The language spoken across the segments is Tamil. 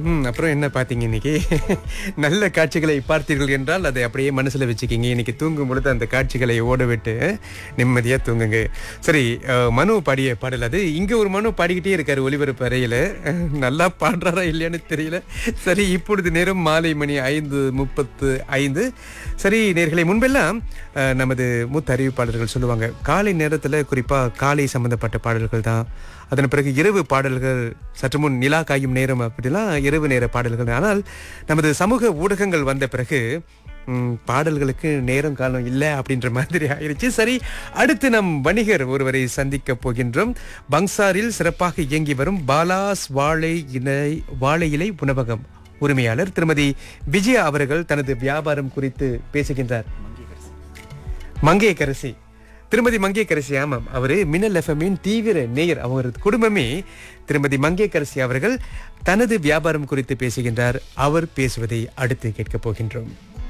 ம் அப்புறம் என்ன பார்த்தீங்க இன்னைக்கு நல்ல காட்சிகளை பார்த்தீர்கள் என்றால் அதை அப்படியே மனசுல வச்சுக்கிங்க இன்னைக்கு தூங்கும் பொழுது அந்த காட்சிகளை ஓட விட்டு நிம்மதியா தூங்குங்க சரி அஹ், மனு பாடிய பாடல் அது இங்க ஒரு மனு பாடிக்கிட்டே இருக்காரு ஒலிபரப்பு அறையில அஹ், நல்லா பாடுறாரா இல்லையான்னு தெரியல சரி இப்பொழுது நேரம் மாலை மணி ஐந்து முப்பத்து ஐந்து சரி நேர்களை முன்பெல்லாம் அஹ், நமது மூத்த அறிவிப்பாளர்கள் சொல்லுவாங்க காலை நேரத்துல குறிப்பா காலை சம்பந்தப்பட்ட பாடல்கள் தான் அதன் பிறகு இரவு பாடல்கள் சற்று முன் நிலா காயும் நேரம் அப்படிலாம் இரவு நேர பாடல்கள் ஆனால் நமது சமூக ஊடகங்கள் வந்த பிறகு ம், பாடல்களுக்கு நேரம் காலம் இல்லை அப்படின்ற மாதிரி ஆயிருச்சு சரி அடுத்து நம் வணிகர் ஒருவரை சந்திக்க போகின்றோம் பங்சாரில் சிறப்பாக இயங்கி வரும் பாலாஸ் வாழை இலை வாழை இலை உணவகம் உரிமையாளர் திருமதி விஜயா அவர்கள் தனது வியாபாரம் குறித்து பேசுகின்றார் மங்கையக்கரசி திருமதி மங்கையக்கரசி ஆமாம் அவரு மின்னல் எஃப்எம்மின் தீவிர நேயர் அவரது குடும்பமே திருமதி மங்கையக்கரசி அவர்கள் தனது வியாபாரம் குறித்து பேசுகின்றார் அவர் பேசுவதை அடுத்து கேட்கப் போகின்றோம்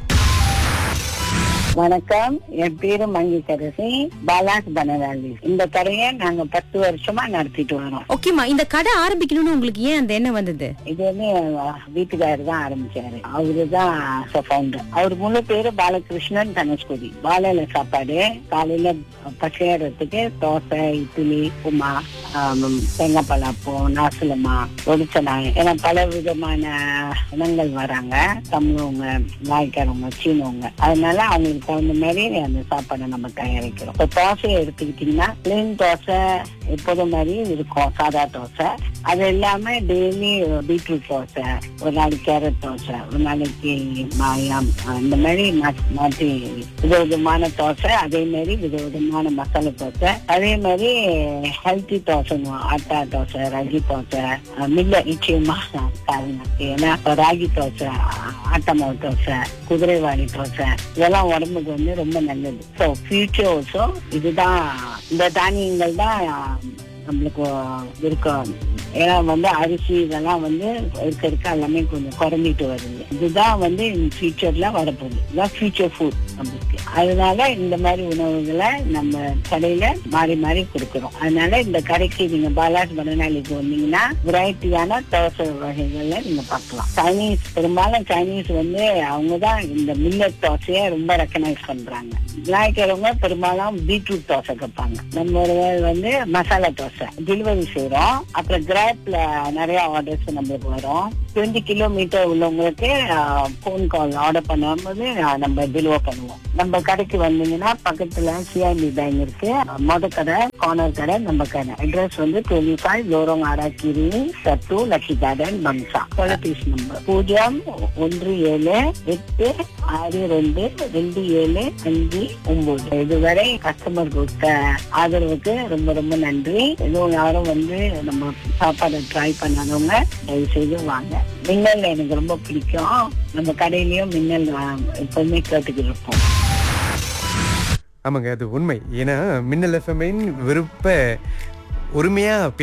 வணக்கம் என் பேரு மங்கிகரசி பாலாஸ் பனராளி இந்த கடையை நாங்க பத்து வருஷமா நடத்திட்டு வரோம் ஓகேமா இந்த கடை ஆரம்பிக்கணும்னு உங்களுக்கு ஏன் அந்த எண்ணம் வந்தது இது வந்து எங்க வீட்டுக்காரர் தான் ஆரம்பிச்சாரு அவருதான் ஃபவுண்டர் அவர் முழு பேரு பாலகிருஷ்ணன் தனுஷ்கோடி பாலையில சாப்பாடு காலையில பச்சையறதுக்கு தோசை இட்லி உமா ஆம், தேங்காய் பழாப்பம் நாசலமா ஒடிச்சனாய் ஏன்னா பல விதமான இனங்கள் வராங்க தமிழவங்க நாய்க்காரவங்க சீனவங்க அதனால அவங்களுக்கு தகுந்த மாதிரி அந்த சாப்பாடை நம்ம தயாரிக்கிறோம் இப்போ தோசையை எடுத்துக்கிட்டீங்கன்னா பிளேன் தோசை எப்போதும் மாதிரி இருக்கும் சாதா தோசை அது இல்லாம டெய்லி பீட்ரூட் தோசை ஒரு நாளைக்கு கேரட் தோசை ஒரு நாளைக்கு மாயம் இந்த மாதிரி மாத்தி மாத்தி விதவிதமான தோசை அதே மாதிரி விதவிதமான மசாலா தோசை அதே மாதிரி ஹெல்த்தி தோசை ஆட்டா தோசை ராகி தோசை மில்ல நிச்சயமா காரணம் ஏன்னா இப்ப ராகி தோசை ஆட்டா மாவு தோசை குதிரைவாளி தோசை இதெல்லாம் உடம்புக்கு வந்து ரொம்ப நல்லது ஸோ ஃபியூச்சர் ஆல்சோ இதுதான் இந்த தானியங்கள் தான் நம்மளுக்கு இருக்கும் ஏன்னா வந்து அரிசி இதெல்லாம் வந்து இருக்க இருக்க எல்லாமே கொஞ்சம் குறைஞ்சிட்டு வருது இதுதான் வந்து ஃபியூச்சர்ல வரப்போகுது இதுதான் ஃபியூச்சர் ஃபுட் நம்மளுக்கு அதனால இந்த மாதிரி உணவுகளை நம்ம கடையில மாறி மாறி கொடுக்குறோம் அதனால இந்த கடைக்கு நீங்க பாலாஜ் பனநாளிக்கு வந்தீங்கன்னா வெரைட்டியான தோசை வகைகளை நீங்க பார்க்கலாம் சைனீஸ் பெரும்பாலும் சைனீஸ் வந்து அவங்க தான் இந்த மில்லட் தோசையை ரொம்ப ரெக்கனைஸ் பண்றாங்க விநாயகரவங்க பெரும்பாலும் பீட்ரூட் தோசை கேட்பாங்க நம்ம வந்து மசாலா தோசை டெலிவரி செய்யறோம் அப்புறம் கிராப்ல நிறைய ஆர்டர்ஸ் நம்மளுக்கு வரும் டுவெண்ட்டி கிலோமீட்டர் உள்ளவங்களுக்கு போன் கால் ஆர்டர் பண்ணும்போது அஹ், நம்ம டெலிவர் பண்ணுவோம் நம்ம கடைக்கு வந்தீங்கன்னா பக்கத்துல சிஐபி பேங்க் இருக்கு மொத கடை கார்னர் கடை நம்ம கடை அட்ரஸ் வந்து டுவெண்ட்டி ஃபைவ் லோரோங் ஆராக்கிரி சத்து லட்சி கார்டன் பம்சா தொலைபேசி நம்பர் பூஜ்ஜியம் ஒன்று ஏழு எட்டு ஆறு ரெண்டு ரெண்டு ஏழு அஞ்சு ஒன்பது இதுவரை கஸ்டமர் கொடுத்த ஆதரவுக்கு ரொம்ப ரொம்ப நன்றி எதுவும் யாரும் வந்து நம்ம சாப்பாடை ட்ரை பண்ணாதவங்க தயவு செய்து வாங்க மின்னல் எனக்கு ரொம்ப பிடிக்கும் நம்ம கடையிலயும் மின்னல் ஆஹ், எப்பவுமே கேட்டுக்கிட்டு இருப்போம் ஆமாங்க அது உண்மை ஏன்னா மின்னல் எஃப்எம்மின் விருப்ப உரிமையா